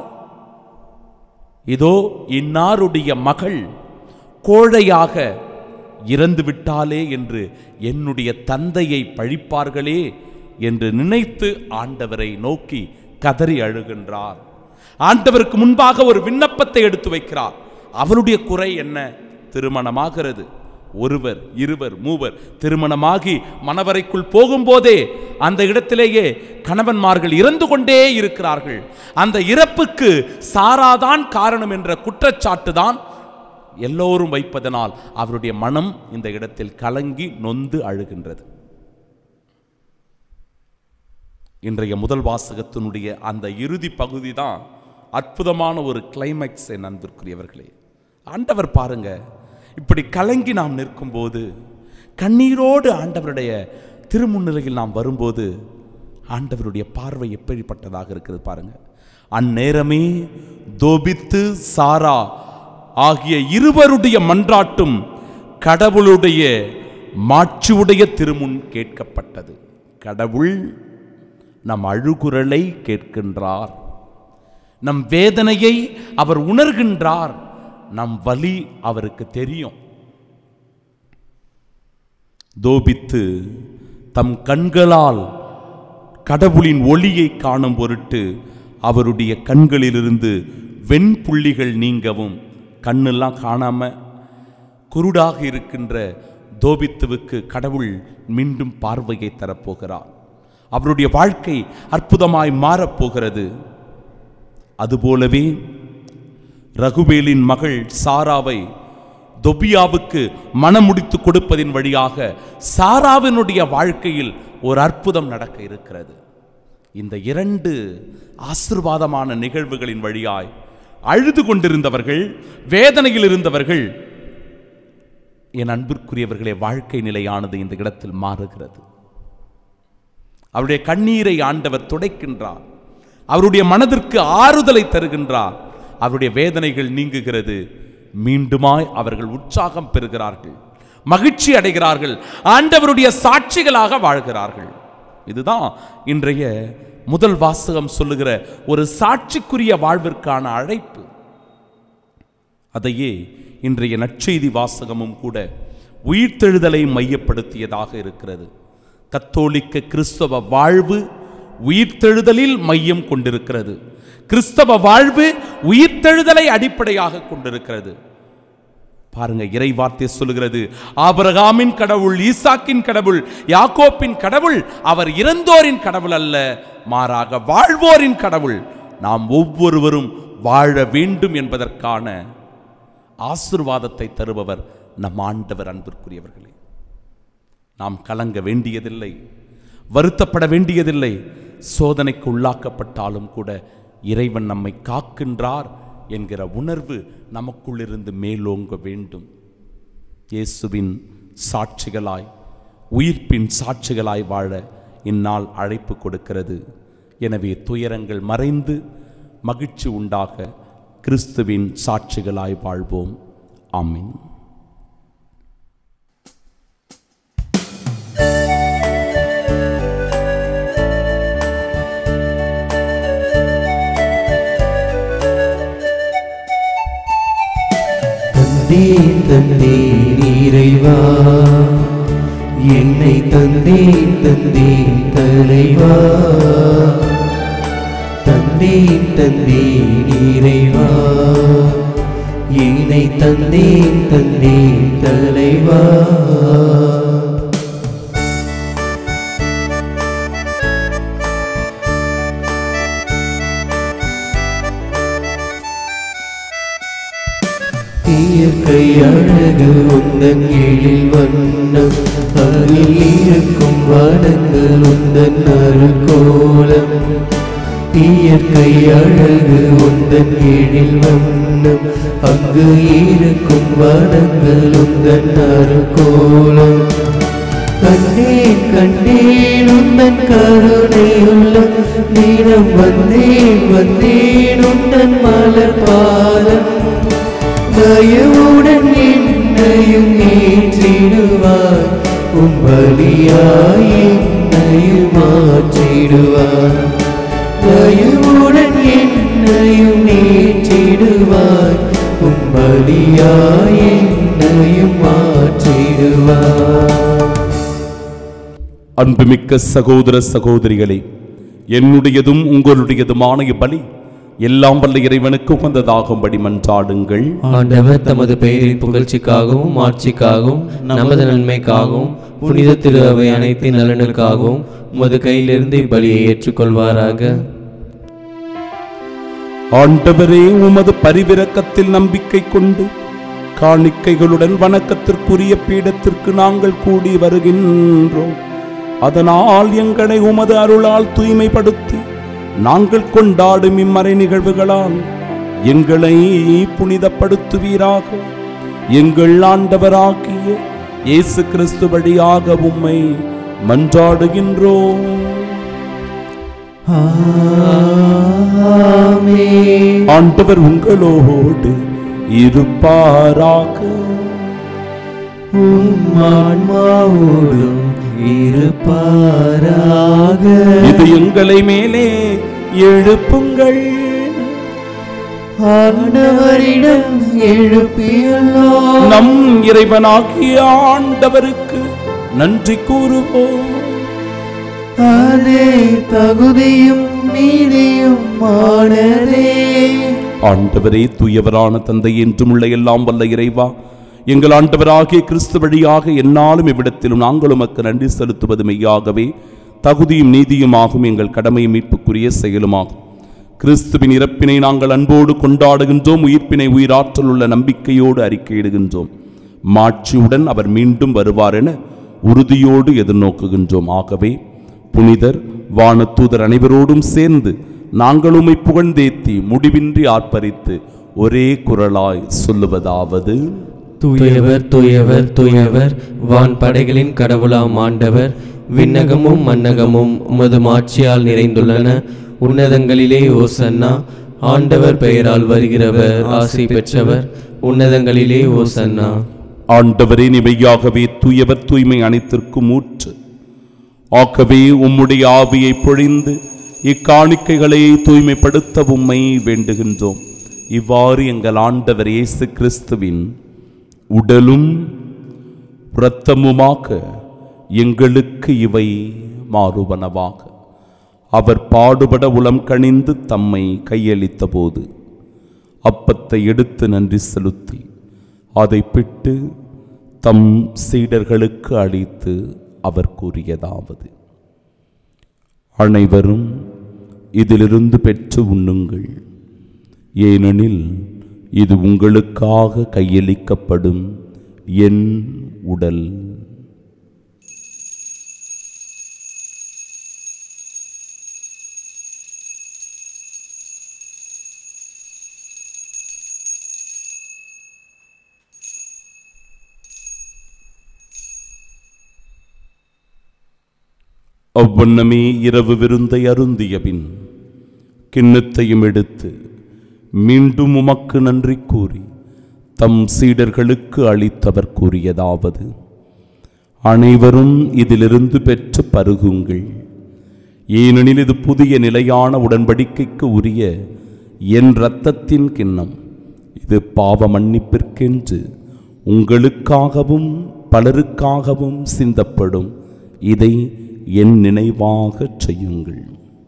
இதோ இன்னாருடைய மகள் கோழையாக இறந்து விட்டாலே என்று என்னுடைய தந்தையை பழிப்பார்களே என்று நினைத்து ஆண்டவரை நோக்கி கதறி அழுகின்றார் ஆண்டவருக்கு முன்பாக ஒரு விண்ணப்பத்தை எடுத்து வைக்கிறார் அவளுடைய குறை என்ன திருமணமாகிறது ஒருவர் இருவர் மூவர் திருமணமாகி மணவரைக்குள் போகும்போதே அந்த இடத்திலேயே கணவன்மார்கள் இறந்து கொண்டே இருக்கிறார்கள் அந்த இறப்புக்கு சாராதான் காரணம் என்ற குற்றச்சாட்டு தான் எல்லோரும் வைப்பதனால் அவருடைய மனம் இந்த இடத்தில் கலங்கி நொந்து அழுகின்றது இன்றைய முதல் வாசகத்தினுடைய அந்த இறுதி பகுதி தான் அற்புதமான ஒரு கிளைமேக்ஸ் என் அன்பிற்குரியவர்களே ஆண்டவர் பாருங்க இப்படி கலங்கி நாம் நிற்கும்போது கண்ணீரோடு ஆண்டவருடைய திருமுன்னிலையில் நாம் வரும்போது ஆண்டவருடைய பார்வை எப்படிப்பட்டதாக இருக்கிறது பாருங்க அந்நேரமே தோபித்து சாரா ஆகிய இருவருடைய மன்றாட்டும் கடவுளுடைய மாட்சியுடைய திருமுன் கேட்கப்பட்டது கடவுள் நம் அழுகுரலை கேட்கின்றார் நம் வேதனையை அவர் உணர்கின்றார் நம் வலி அவருக்கு தெரியும் தோபித்து தம் கண்களால் கடவுளின் ஒளியை காணும் பொருட்டு அவருடைய கண்களிலிருந்து வெண்புள்ளிகள் நீங்கவும் கண்ணெல்லாம் காணாம குருடாக இருக்கின்ற தோபித்துவுக்கு கடவுள் மீண்டும் பார்வையை தரப்போகிறார் அவருடைய வாழ்க்கை அற்புதமாய் மாறப்போகிறது அதுபோலவே ரகுவேலின் மகள் சாராவை தொபியாவுக்கு மனமுடித்து கொடுப்பதின் வழியாக சாராவினுடைய வாழ்க்கையில் ஒரு அற்புதம் நடக்க இருக்கிறது இந்த இரண்டு ஆசிர்வாதமான நிகழ்வுகளின் வழியாய் அழுது கொண்டிருந்தவர்கள் வேதனையில் இருந்தவர்கள் என் அன்பிற்குரியவர்களே வாழ்க்கை நிலையானது இந்த இடத்தில் மாறுகிறது அவருடைய கண்ணீரை ஆண்டவர் துடைக்கின்றார் அவருடைய மனதிற்கு ஆறுதலை தருகின்றார் அவருடைய வேதனைகள் நீங்குகிறது மீண்டுமாய் அவர்கள் உற்சாகம் பெறுகிறார்கள் மகிழ்ச்சி அடைகிறார்கள் ஆண்டவருடைய சாட்சிகளாக வாழ்கிறார்கள் இதுதான் இன்றைய முதல் வாசகம் சொல்லுகிற ஒரு சாட்சிக்குரிய வாழ்விற்கான அழைப்பு அதையே இன்றைய நற்செய்தி வாசகமும் கூட உயிர்த்தெழுதலை மையப்படுத்தியதாக இருக்கிறது கத்தோலிக்க கிறிஸ்தவ வாழ்வு உயிர்த்தெழுதலில் மையம் கொண்டிருக்கிறது கிறிஸ்தவ வாழ்வு உயிர்த்தெழுதலை அடிப்படையாக கொண்டிருக்கிறது பாருங்க இறை வார்த்தை சொல்லுகிறது ஆபிரகாமின் கடவுள் ஈசாக்கின் கடவுள் யாக்கோப்பின் கடவுள் அவர் இறந்தோரின் கடவுள் அல்ல மாறாக வாழ்வோரின் கடவுள் நாம் ஒவ்வொருவரும் வாழ வேண்டும் என்பதற்கான ஆசிர்வாதத்தை தருபவர் நம் ஆண்டவர் அன்பிற்குரியவர்களே நாம் கலங்க வேண்டியதில்லை வருத்தப்பட வேண்டியதில்லை சோதனைக்கு உள்ளாக்கப்பட்டாலும் கூட இறைவன் நம்மை காக்கின்றார் என்கிற உணர்வு நமக்குள்ளிருந்து மேலோங்க வேண்டும் இயேசுவின் சாட்சிகளாய் உயிர்ப்பின் சாட்சிகளாய் வாழ இந்நாள் அழைப்பு கொடுக்கிறது எனவே துயரங்கள் மறைந்து மகிழ்ச்சி உண்டாக கிறிஸ்துவின் சாட்சிகளாய் வாழ்வோம் ஆமீன் தந்தேன் தந்தேன் இறைவா என்னை தந்தேன் தந்தேன் தலைவா தந்தேன் தந்தேன் இறைவா என்னை தந்தேன் தந்தேன் தலைவா இயற்கை அழகு உந்தன் எழில் வண்ணம் அதில் இருக்கும் வனங்கள் உந்தன் அருள் கோலம் இயற்கை அழகு உந்தன் எழில் வண்ணம் அங்கு இருக்கும் வனங்கள் உந்தன் அருள் கோலம் கண்டேன் கண்டேன் உந்தன் கருணையுள்ள தினம் வந்தேன் வந்தேன் உந்தன் மலர் பாதம் தயவுடன் என்னையும் ஏற்றிடுவார் உன் வழியாய் என்னையும் மாற்றிடுவார் தயவுடன் என்னையும் ஏற்றிடுவார் உன் வழியாய் என்னையும் மாற்றிடுவார் அன்புமிக்க சகோதர சகோதரிகளே என்னுடையதும் உங்களுடையதுமான பலி எல்லாம் வல்ல இறைவனுக்கு உகந்ததாகும்படி மன்றாடுங்கள் ஆண்டவர் தமது பெயரின் புகழ்ச்சிக்காகவும் ஆட்சிக்காகவும் நமது நன்மைக்காகவும் புனித திரு அவை அனைத்தின் நலனுக்காகவும் உமது கையிலிருந்து இப்பலியை ஏற்றுக்கொள்வாராக ஆண்டவரே உமது பரிவிரக்கத்தில் நம்பிக்கை கொண்டு காணிக்கைகளுடன் வணக்கத்திற்குரிய பீடத்திற்கு நாங்கள் கூடி வருகின்றோம் அதனால் எங்களை உமது அருளால் தூய்மைப்படுத்தி நாங்கள் கொண்டாடும் இம்மறை நிகழ்வுகளால் எங்களை புனிதப்படுத்துவீராக எங்கள் ஆண்டவராகிய இயேசு கிறிஸ்து வழியாக உம்மை மன்றாடுகின்றோம் ஆமென். ஆண்டவர் உங்களோடு இருப்பாராக உம் ஆன்மாவோடும் இருப்பாராக இது எங்களை மேலே எழுப்புங்கள் ஆண்டவரிடம் எழுப்பியுள்ளோம் நம் இறைவனாகிய ஆண்டவருக்கு நன்றி கூறுவோம் அதே தகுதியும் நீதியும் ஆனதே ஆண்டவரே தூயவரான தந்தை என்றும் உள்ள எல்லாம் வல்ல இறைவா எங்கள் ஆண்டவராகிய கிறிஸ்து வழியாக எந்நாளும் இவ்விடத்திலும் நாங்கள் உமக்கு நன்றி செலுத்துவது மெய்யாகவே தகுதியும் நீதியுமாகும் எங்கள் கடமை மீட்புக்குரிய செயலுமாகும் கிறிஸ்துவின் இறப்பினை நாங்கள் அன்போடு கொண்டாடுகின்றோம் உயிர்ப்பினை உயிராற்றல் உள்ள நம்பிக்கையோடு அறிக்கையிடுகின்றோம் மாட்சியுடன் அவர் மீண்டும் வருவார் என உறுதியோடு எதிர்நோக்குகின்றோம் ஆகவே புனிதர் வானதூதர் அனைவரோடும் சேர்ந்து நாங்கள் உம்மை புகழ்ந்தேத்தி முடிவின்றி ஆர்ப்பரித்து ஒரே குரலாய் சொல்லுவதாவது தூயவர் தூயவர் தூயவர் வான் படைகளின் கடவுளாம் ஆண்டவர் விண்ணகமும் மன்னகமும் உமது மாட்சியால் நிறைந்துள்ளன உன்னதங்களிலே ஓசன்னா ஆண்டவர் பெயரால் வருகிறவர் ஆசி பெற்றவர் உன்னதங்களிலே ஓசன்னா ஆண்டவரே நிமையாகவே தூயவர் தூய்மை அனைத்திற்கும் ஊற்று ஆகவே உம்முடைய ஆவியை பொழிந்து இக்காணிக்கைகளை தூய்மைப்படுத்த உம்மை வேண்டுகின்றோம் இவ்வாறு எங்கள் ஆண்டவர் இயேசு கிறிஸ்துவின் உடலும் இரத்தமுமாக எங்களுக்கு இவை மாறுவனவாக அவர் பாடுபட உளம் கனிந்து தம்மை கையளித்த போது அப்பத்தை எடுத்து நன்றி செலுத்தி அதை பிட்டு தம் சீடர்களுக்கு அளித்து அவர் கூறியதாவது அனைவரும் இதிலிருந்து பெற்று உண்ணுங்கள் ஏனெனில் இது உங்களுக்காக கையளிக்கப்படும் என் உடல் அவ்வண்ணமே இரவு விருந்தை அருந்திய பின் கிண்ணத்தையும் எடுத்து மீண்டும் உமக்கு நன்றி கூறி தம் சீடர்களுக்கு அளித்தவர் கூறியதாவது அனைவரும் இதிலிருந்து பெற்று பருகுங்கள் ஏனெனில் இது புதிய நிலையான உடன்படிக்கைக்கு உரிய என் இரத்தத்தின் கிண்ணம் இது பாவ மன்னிப்பிற்கென்று உங்களுக்காகவும் பலருக்காகவும் சிந்தப்படும் இதை என் நினைவாகச் செய்யுங்கள்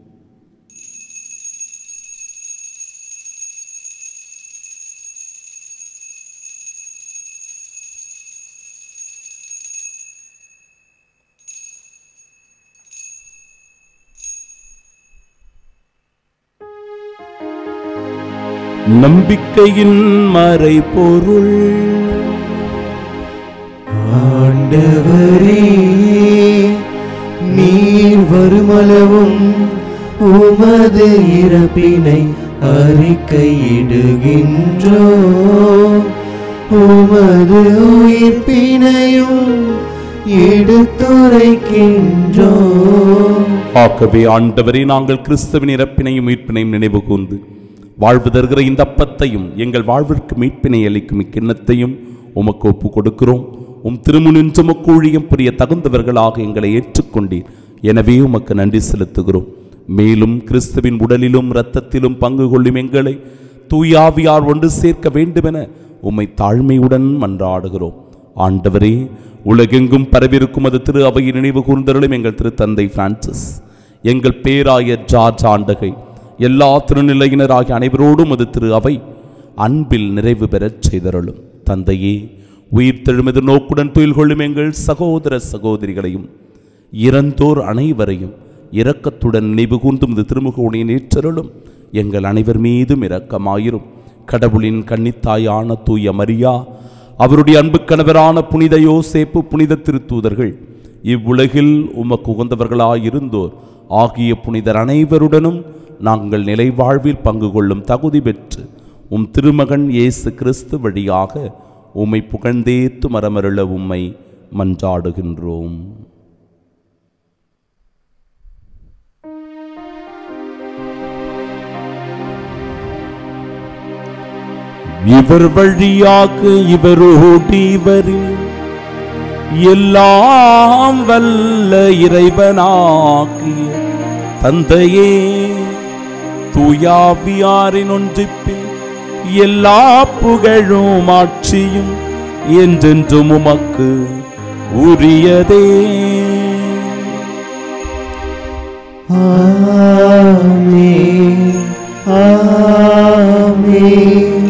நம்பிக்கையின் மறைபொருள் ஆண்டவரே நீர் வருமளவும் உமது இறப்பினை அறிக்கையிடுகின்றோ உமது உயிர்ப்பினையும் எடுத்துரைக்கின்றோ ஆகவே ஆண்டவரே நாங்கள் கிறிஸ்துவின் இறப்பினையும் மீட்பினையும் நினைவு கூர்ந்து வாழ்வு தருகிற இந்த அப்பத்தையும் எங்கள் வாழ்விற்கு மீட்பினை அளிக்கும் இக்கிண்ணத்தையும் உமக்கு ஒப்பு கொடுக்கிறோம் உம் திருமுனின் சுமக்கு ஊழியம் புரிய தகுந்தவர்களாக எங்களை ஏற்றுக்கொண்டீர் எனவே உமக்கு நன்றி செலுத்துகிறோம் மேலும் கிறிஸ்துவின் உடலிலும் இரத்தத்திலும் பங்கு கொள்ளும் எங்களை தூயாவியார் ஒன்று சேர்க்க வேண்டுமென உம்மை தாழ்மையுடன் மன்றாடுகிறோம் ஆண்டவரே உலகெங்கும் பரவிருக்கும் அது திரு அவையின் நினைவு கூர்ந்தருளும் எங்கள் திருத்தந்தை பிரான்சிஸ் எங்கள் பேராயர் ஜார்ஜ் ஆண்டகை எல்லா திருநிலையினராகிய அனைவரோடும் அது திரு அவை அன்பில் நிறைவு பெறச் செய்தருளும் தந்தையே உயிர் தெழுமெது நோக்குடன் துயில் கொள்ளும் எங்கள் சகோதர சகோதரிகளையும் இறந்தோர் அனைவரையும் இரக்கத்துடன் நினைவு கூர்ந்தும் இது திருமுகவுடைய நேற்றருளும் எங்கள் அனைவர் மீதும் இரக்கமாயிரும் கடவுளின் கன்னித்தாயான தூய மரியா அவருடைய அன்பு கணவரான புனித யோசேப்பு புனித திருத்தூதர்கள் இவ்வுலகில் உமக்கு உகந்தவர்களாயிருந்தோர் ஆகிய புனிதர் அனைவருடனும் நாங்கள் நிலை வாழ்வில் பங்கு கொள்ளும் தகுதி பெற்று உம் திருமகன் இயேசு கிறிஸ்து வழியாக உம்மை புகழ்ந்தேத்து மரமருள உம்மை மன்றாடுகின்றோம் இவர் வழியாக இவரோடு இவரில் எல்லாம் வல்ல இறைவனாகிய தந்தையே தூயாவியாரின் ஒன்றிப்பில் எல்லா புகழும் ஆட்சியும் என்றென்றும் உமக்கு உரியதே ஆமென் ஆமென்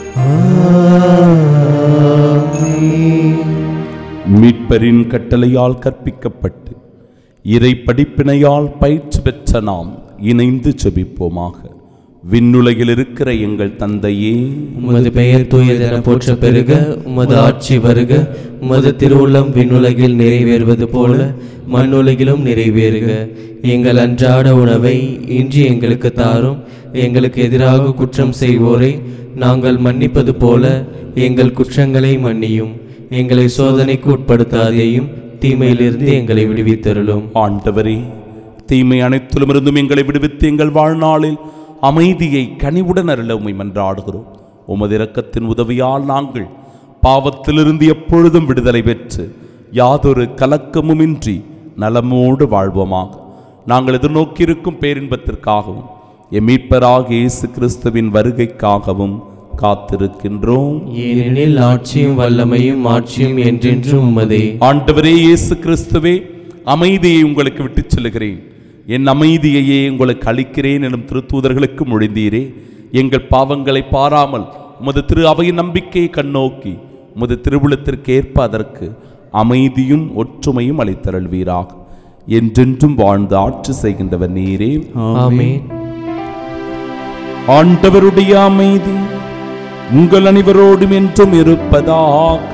ஆமென் மீட்பரின் கட்டளையால் கற்பிக்கப்பட்டு இறை படிப்பினையால் பயிற்சி பெற்ற நாம் இணைந்து செபிப்போமாக விண்ணுலகில் இருக்கிற எங்கள் தந்தையே உமது பெயர் தூயதென போற்ற பெருக உமது ஆட்சி வருக உமது திருவுள்ளம் விண்ணுலகில் நிறைவேறுவது போல மண்ணுலகிலும் நிறைவேறுக எங்கள் அன்றாட உணவை இன்று எங்களுக்கு தாரும் எங்களுக்கு எதிராக குற்றம் செய்வோரை நாங்கள் மன்னிப்பது போல எங்கள் குற்றங்களை மன்னியும் எங்களை சோதனைக்கு உட்படுத்தாதேயும் தீமையிலிருந்து எங்களை விடுவித்தருளும் ஆண்டவரே தீமை அனைத்திலுமிருந்தும் எங்களை விடுவித்து எங்கள் வாழ்நாளில் அமைதியை கனிவுடன் அருள உம்மை மன்றாடுகிறோம் உமது இரக்கத்தின் உதவியால் நாங்கள் பாவத்திலிருந்து எப்பொழுதும் விடுதலை பெற்று யாதொரு கலக்கமுமின்றி நலமோடு வாழ்வோமாக நாங்கள் எதிர்நோக்கியிருக்கும் பேரின்பத்திற்காகவும் எம் மீட்பராகிய இயேசு கிறிஸ்துவின் வருகைக்காகவும் காத்திருக்கின்றோம் ஏனெனில் ஆட்சியும் வல்லமையும் ஆட்சியும் என்றென்றும் உமதே ஆண்டவரே இயேசு கிறிஸ்துவே அமைதியை உங்களுக்கு விட்டுச் செல்கிறேன் என் அமைதியையே உங்களுக்கு அளிக்கிறேன் எனும் திருத்தூதர்களுக்கு மொழிந்தீரே எங்கள் பாவங்களை பாராமல் உமது திரு அவையின் நம்பிக்கையை கண்ணோக்கி உமது திருவுளத்திற்கு ஏற்ப அதற்கு அமைதியும் ஒற்றுமையும் அளித்தருள்வீராக என்றென்றும் வாழ்ந்து ஆட்சி செய்கின்றவர் நீரே ஆமென் ஆண்டவருடைய அமைதி உங்கள் அனைவரோடும் என்றும் இருப்பதாக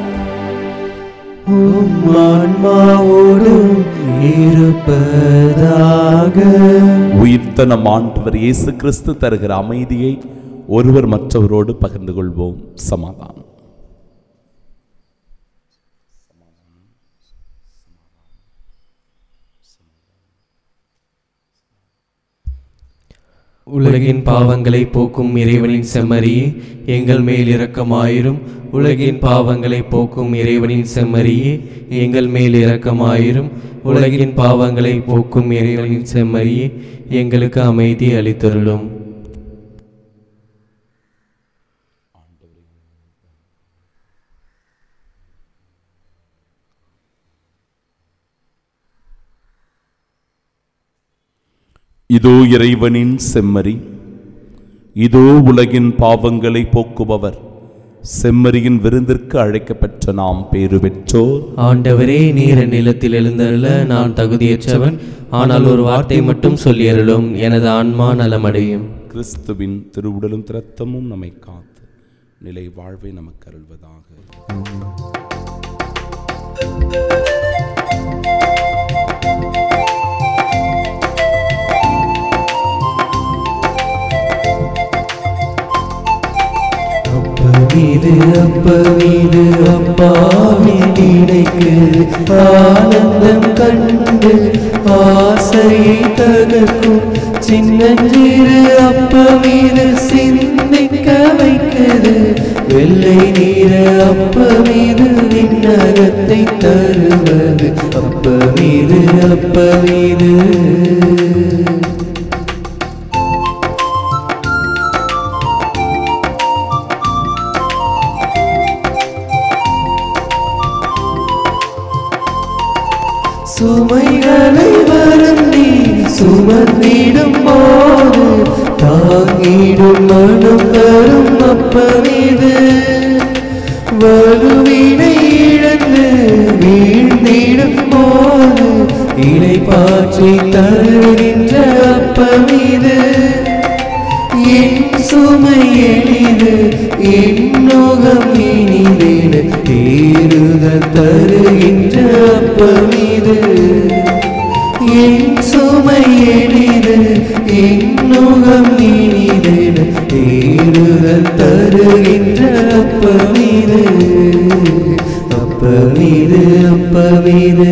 உம் ஆன்மாவோடும் இருப்பதாக உயிர்த்த நம் ஆண்டவர் இயேசு கிறிஸ்து தருகிற அமைதியை ஒருவர் மற்றவரோடு பகிர்ந்து கொள்வோம் சமாதானம் உலகின் பாவங்களை போக்கும் இறைவனின் செம்மறியே எங்கள் மேல் இரக்கமாயிரும் உலகின் பாவங்களை போக்கும் இறைவனின் செம்மறியே எங்கள் மேல் இரக்கமாயிரும் உலகின் பாவங்களை போக்கும் இறைவனின் செம்மறியே எங்களுக்கு அமைதி அளித்தருளும் இதோ இறைவனின் செம்மறி இதோ உலகின் பாவங்களை போக்குபவர் செம்மறியின் விருந்திற்கு அழைக்கப்பெற்ற நாம் பேறு பெற்றோர் ஆண்டவரே நீர் நிலத்தில் எழுந்தருள நான் தகுதியற்றவன் ஆனால் ஒரு வார்த்தை மட்டும் சொல்லியருளும் எனது ஆன்மா நலமடையும் கிறிஸ்துவின் திருவுடலும் திரத்தமும் நம்மை காத்து நிலை வாழ்வை நமக்கு அருள்வதாக அப்பமீது அப்பமீது அப்பாவி நினைக்கு ஆனந்தம் கண்டு ஆசையை தகர்க்கும் சின்னஞ்சிறு அப்பமீது சிந்திக்க வைக்குது வெள்ளை நீர அப்பமீது விண்ணகத்தை தருவது அப்பமீது அப்பமீது சுமைகளை வருந்தி சுமந்திடும் போது தாங்கிடும் மனம் தரும் அப்பமீது வலுவினை இழந்து வீழ்ந்திடும் போது இலை பாற்றி தருகின்ற அப்பமீது என் சுமை எளிது என் நோகம் இனிதேன தேறுதல் தருகின்ற அப்பமீது என் சுமை எளிது என் நோகம் இனிதேன தேறுதல் தருகின்ற அப்பமீது அப்பமீது அப்பமீது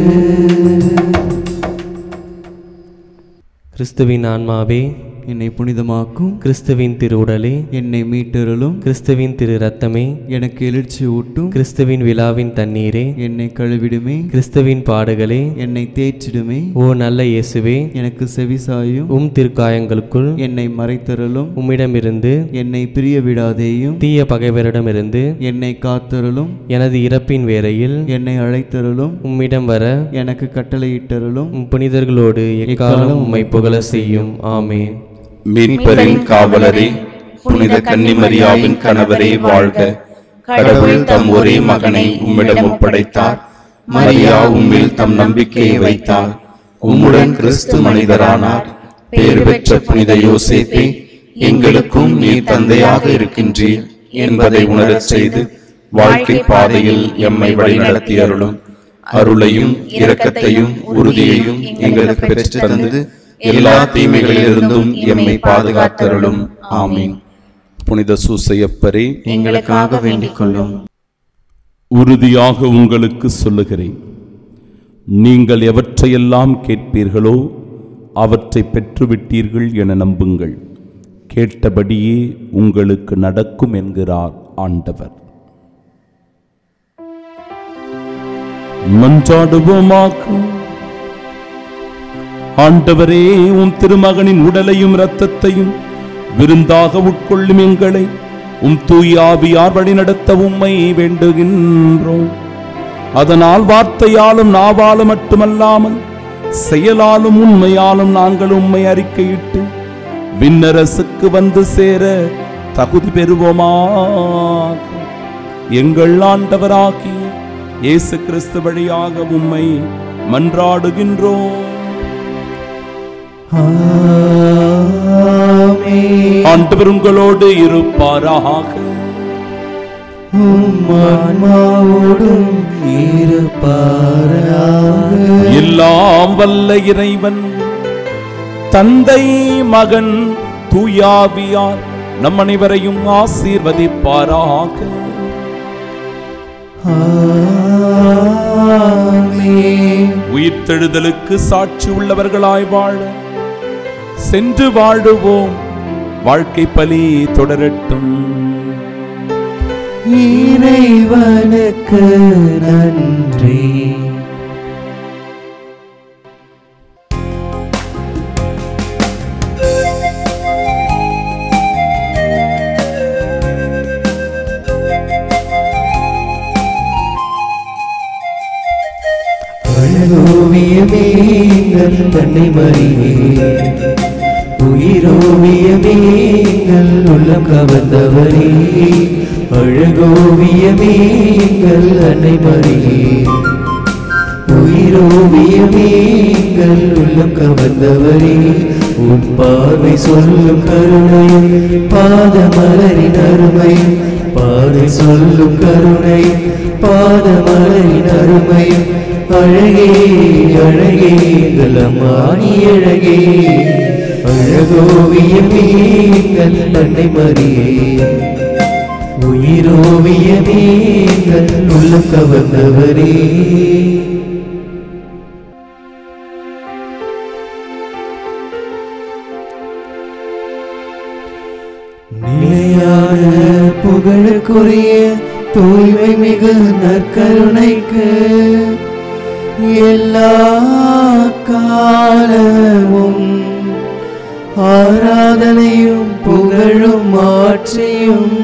கிறிஸ்துவின் ஆன்மாவே என்னை புனிதமாக்கும் கிறிஸ்துவின் திரு உடலே என்னை மீட்டருளும் கிறிஸ்துவின் திரு ரத்தமே எனக்கு எழுச்சி ஊட்டும் கிறிஸ்துவின் விழாவின் தண்ணீரே என்னை கழுவிடுமே கிறிஸ்துவின் பாடுகளே என்னை தேய்ச்சிடுமே ஓ நல்ல இயேசுவே எனக்கு செவிசாயும் உம் திருக்காயங்களுக்குள் என்னை மறைத்தருளும் உம்மிடமிருந்து என்னை பிரிய விடாதேயும் தீய பகைவரிடமிருந்து என்னை காத்தருளும் எனது இறப்பின் வேளையில் என்னை அழைத்தருளும் உம்மிடம் வர எனக்கு கட்டளையிட்டருளும் உம் புனிதர்களோடு எக்காலம் உம்மை புகழ செய்யும் ஆமென் மீட்பரின் காவலரே புனித கன்னிமரியாவின் கணவரே வாழ்க கடவுள் தம் ஒரே மகனை உம்மிடம் ஒப்படைத்தார் மரியா உம்மில் தம் நம்பிக்கையை வைத்தார் உம்முடன் கிறிஸ்து மனிதரானார் பேறு பெற்ற புனித யோசேப்பே எங்களுக்கும் நீர் தந்தையாக இருக்கின்றீர் என்பதை உணரச் செய்து வாழ்க்கை பாதையில் எம்மை வழிநடத்தி அருளும் அருளையும் இரக்கத்தையும் உறுதியையும் எங்களுக்கு பெற்று தந்து எல்லா தீமைகளிலிருந்தும் எம்மை பாதுகாத்தருளும் ஆமீன் புனித சூசையப்பரே எங்களுக்காக வேண்டிக் கொள்ளும் உறுதியாக உங்களுக்கு சொல்லுகிறேன் நீங்கள் எவற்றையெல்லாம் கேட்பீர்களோ அவற்றை பெற்றுவிட்டீர்கள் என நம்புங்கள் கேட்டபடியே உங்களுக்கு நடக்கும் என்கிறார் ஆண்டவர் மன்றாடுவோமாக ஆண்டவரே உம் திருமகனின் உடலையும் இரத்தத்தையும் விருந்தாக உட்கொள்ளும் எங்களை உம் தூய் ஆவியார் வழி நடத்த உம்மை வேண்டுகின்றோம் அதனால் வார்த்தையாலும் நாவாலும் மட்டுமல்லாமல் செயலாலும் உண்மையாலும் நாங்கள் உம்மை அறிக்கையிட்டு விண்ணரசுக்கு வந்து சேர தகுதி பெறுவோமாக எங்கள் ஆண்டவராகிய இயேசு கிறிஸ்து வழியாக உம்மை மன்றாடுகின்றோம் ஆமென். ஆண்டவர் உங்களோடு இருப்பாராக உம் ஆன்மாவோடும் இருப்பாராக எல்லாம் வல்ல இறைவன் தந்தை மகன் தூயாவியார் நம் அனைவரையும் ஆசீர்வதிப்பாராக ஆமென். உயிர்த்தெழுதலுக்கு சாட்சி உள்ளவர்களாய் வாழ சென்று வாழுவோம் வாழ்க்கை பலி தொடரட்டும் இறைவனுக்கு நன்றி அழகோவியமே எங்கள் தன்னை மறியே உயிரோவியமே எங்கள் உள்ளம் கவர்ந்தவரே அழகோவியமே எங்கள் அன்னை மறியே உயிரோவியமே எங்கள் உள்ளம் கவர்ந்தவரே உன் பார்வை சொல்லும் கருணை பாதமலரின் அருமை பாதை சொல்லும் கருணை பாதமலரின் அருமை அழகே அழகே எங்கள் அம்மாணி அழகே அழகோவியமே எங்கள் அன்னை மறியே உயிரோவியமே எங்கள் உள்ளம் கவர்ந்தவரே நிலையான புகழுக்குரிய தூய்மை மிகு நற்கருணைக்கு எல்லா காலமும் ஆராதனையும் புகழும் ஆட்சியும்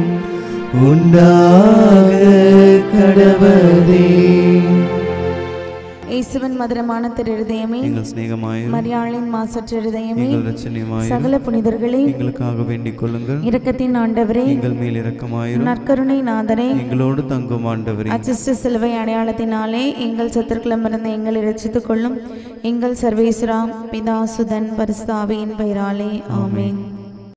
உண்டாக கடவதே இயேசுவின் மதுரமான திருதயமே எங்கள் சிநேகமாயிரும் மரியாளின் மாசற்ற இருதயமே எங்கள் ரச்சனையுமாயிரும் சகல புனிதர்களே எங்களுக்காக வேண்டிக் கொள்ளுங்கள் இரக்கத்தின் ஆண்டவரே எங்கள் மேல் இரக்கமாயிரும் நற்கருணை நாதரே எங்களோடு தங்கும் ஆண்டவரே அச்சிஷ்ட சிலுவை அடையாளத்தினாலே எங்கள் சத்துருக்களமிருந்து எங்களை ரட்சித்துக் கொள்ளும் எங்கள் சர்வேஸ்வரா பிதா சுதன் பரிசுத்தாவியின் பெயராலே ஆமென்